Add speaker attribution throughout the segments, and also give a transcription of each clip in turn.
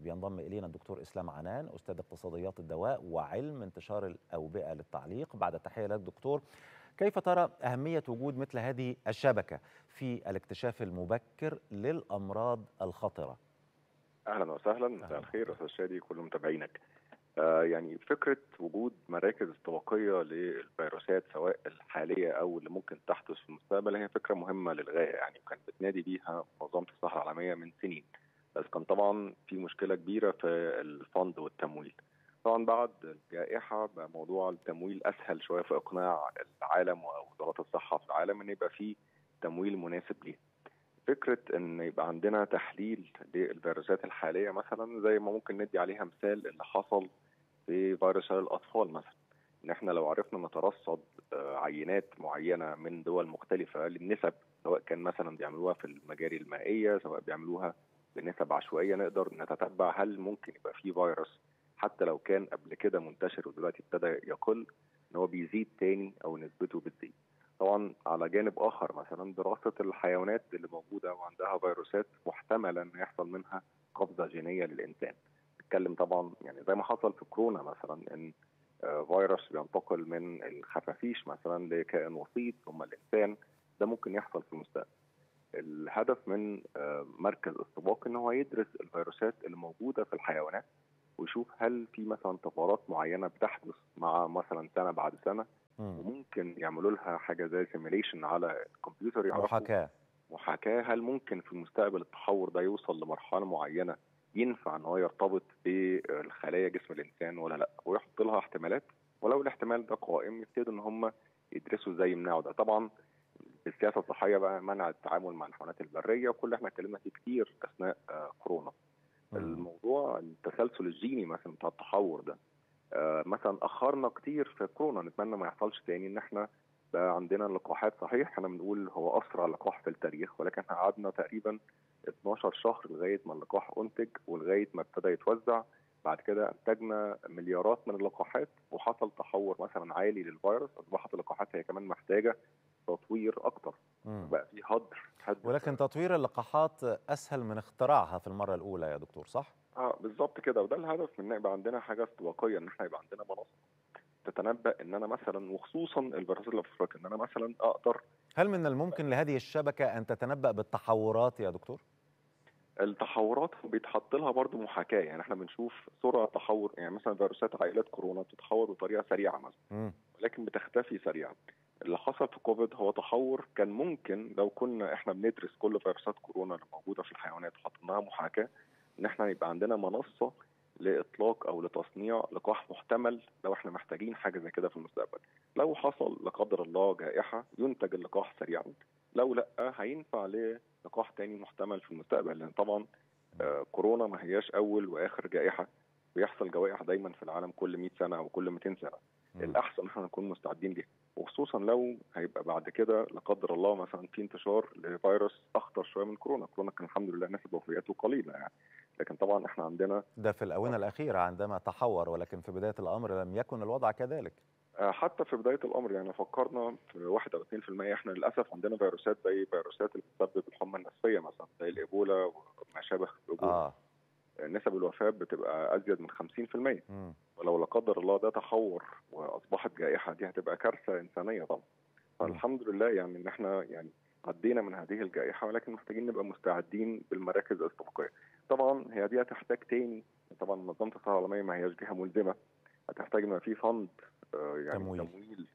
Speaker 1: بينضم الينا الدكتور اسلام عنان استاذ اقتصاديات الدواء وعلم انتشار الاوبئه للتعليق بعد التحيه لك دكتور كيف ترى اهميه وجود مثل هذه الشبكه في الاكتشاف المبكر للامراض الخطره
Speaker 2: اهلا وسهلا مساء الخير استاذ شادي كل متابعينك آه يعني فكره وجود مراكز استباقيه للفيروسات سواء الحاليه او اللي ممكن تحدث في المستقبل هي فكره مهمه للغايه يعني وكانت بتنادي بيها منظمه الصحه العالميه من سنين بس كان طبعا في مشكله كبيره في الفند والتمويل طبعا بعد الجائحه بقى موضوع التمويل اسهل شويه في اقناع العالم ووزارات الصحه في العالم ان يبقى في تمويل مناسب ليه فكره ان يبقى عندنا تحليل للفيروسات الحاليه مثلا زي ما ممكن ندي عليها مثال اللي حصل في فيروس الاطفال مثلا ان احنا لو عرفنا نترصد عينات معينه من دول مختلفه للنسب سواء كان مثلا بيعملوها في المجاري المائيه سواء بيعملوها بنسب عشوائيه نقدر نتتبع هل ممكن يبقى في فيروس حتى لو كان قبل كده منتشر ودلوقتي ابتدى يقل ان هو بيزيد تاني او نسبته بتزيد. طبعا على جانب اخر مثلا دراسه الحيوانات اللي موجوده وعندها فيروسات محتمله ان يحصل منها قفزه جينيه للانسان. نتكلم طبعا يعني زي ما حصل في كورونا مثلا ان فيروس بينتقل من الخفافيش مثلا لكائن وسيط ثم الانسان ده ممكن يحصل في المستقبل. الهدف من مركز استباق ان هو يدرس الفيروسات اللي موجوده في الحيوانات ويشوف هل في مثلا طفرات معينه بتحدث مع مثلا سنه بعد سنه مم. وممكن يعملوا لها حاجه زي سيميليشن على الكمبيوتر
Speaker 1: يعرفوا محاكاه
Speaker 2: محاكاه هل ممكن في المستقبل التحور ده يوصل لمرحله معينه ينفع ان هو يرتبط بالخلايا جسم الانسان ولا لا ويحط لها احتمالات ولو الاحتمال ده قائم يبتدوا ان هم يدرسوا ازاي يمنعوا ده طبعا السياسه الصحيه بقى منع التعامل مع الحيوانات البريه وكل اللي احنا اتكلمنا فيه كتير اثناء آه كورونا مم. الموضوع التسلسل الجيني مثلا بتاع التحور ده آه مثلا اخرنا كتير في كورونا نتمنى ما يحصلش تاني ان احنا بقى عندنا لقاحات صحيح احنا بنقول هو اسرع لقاح في التاريخ ولكن احنا قعدنا تقريبا 12 شهر لغايه ما اللقاح انتج ولغايه ما ابتدى يتوزع بعد كده انتجنا مليارات من اللقاحات وحصل تحور مثلا عالي للفيروس اصبحت اللقاحات هي كمان محتاجه تطوير اكتر مم. بقى في هدر
Speaker 1: ولكن تطوير اللقاحات اسهل من اختراعها في المره الاولى يا دكتور صح
Speaker 2: اه بالظبط كده وده الهدف من يبقى عندنا حاجه استباقيه ان احنا يبقى عندنا منصه تتنبا ان انا مثلا وخصوصا الفيروسات اللي في افريقيا ان انا مثلا اقدر
Speaker 1: هل من الممكن لهذه الشبكه ان تتنبا بالتحورات يا دكتور
Speaker 2: التحورات بيتحط لها برضه محاكاه يعني احنا بنشوف سرعه تحور يعني مثلا فيروسات عائلات كورونا بتتحور بطريقه سريعه مثلا ولكن بتختفي سريعا اللي حصل في كوفيد هو تحور كان ممكن لو كنا احنا بندرس كل فيروسات كورونا اللي موجوده في الحيوانات وحطيناها محاكاه ان احنا يبقى عندنا منصه لاطلاق او لتصنيع لقاح محتمل لو احنا محتاجين حاجه زي كده في المستقبل. لو حصل لا قدر الله جائحه ينتج اللقاح سريعا. لو لا هينفع للقاح تاني محتمل في المستقبل لان طبعا آه كورونا ما هياش اول واخر جائحه بيحصل جوائح دايما في العالم كل 100 سنه او كل 200 سنه. م. الاحسن احنا نكون مستعدين ليها وخصوصا لو هيبقى بعد كده لا قدر الله مثلا في انتشار لفيروس اخطر شويه من كورونا، كورونا كان الحمد لله نسب وفياته قليله يعني. لكن طبعا احنا عندنا
Speaker 1: ده في الاونه الاخيره عندما تحور ولكن في بدايه الامر لم يكن الوضع كذلك
Speaker 2: حتى في بدايه الامر يعني فكرنا في 1 او 2% احنا للاسف عندنا فيروسات زي فيروسات اللي بتسبب الحمى النسفيه مثلا زي الايبولا وما شابه الايبولا
Speaker 1: آه.
Speaker 2: نسب الوفاه بتبقى ازيد من 50%
Speaker 1: م.
Speaker 2: ولو لا قدر الله ده تحور واصبحت جائحه دي هتبقى كارثه انسانيه طبعا فالحمد لله يعني ان احنا يعني عدينا من هذه الجائحه ولكن محتاجين نبقى مستعدين بالمراكز الاستباقيه. طبعا هي دي هتحتاج تاني طبعا منظمه الصحه العالميه ما هياش جهه ملزمه هتحتاج ان في فند آه يعني
Speaker 1: تمويل,
Speaker 2: تمويل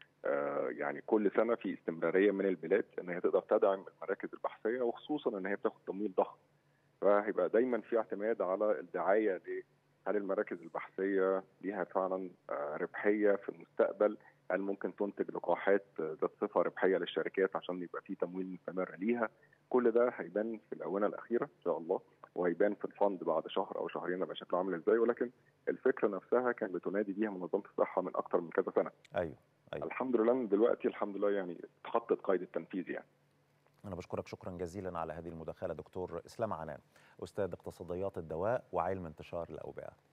Speaker 2: آه يعني كل سنه في استمراريه من البلاد ان هي تقدر تدعم المراكز البحثيه وخصوصا ان هي بتاخد تمويل ضخم. فهيبقى دايما في اعتماد على الدعايه هل المراكز البحثيه ليها فعلا آه ربحيه في المستقبل هل ممكن تنتج لقاحات ذات صفه ربحيه للشركات عشان يبقى في تمويل مستمر ليها كل ده هيبان في الاونه الاخيره ان شاء الله وهيبان في الفند بعد شهر او شهرين يبقى شكله عامل ازاي ولكن الفكره نفسها كانت بتنادي بيها منظمه الصحه من اكثر من كذا سنه.
Speaker 1: ايوه ايوه
Speaker 2: الحمد لله دلوقتي الحمد لله يعني اتحطت قيد التنفيذ يعني.
Speaker 1: أنا بشكرك شكرا جزيلا على هذه المداخلة دكتور إسلام عنان أستاذ اقتصاديات الدواء وعلم انتشار الأوبئة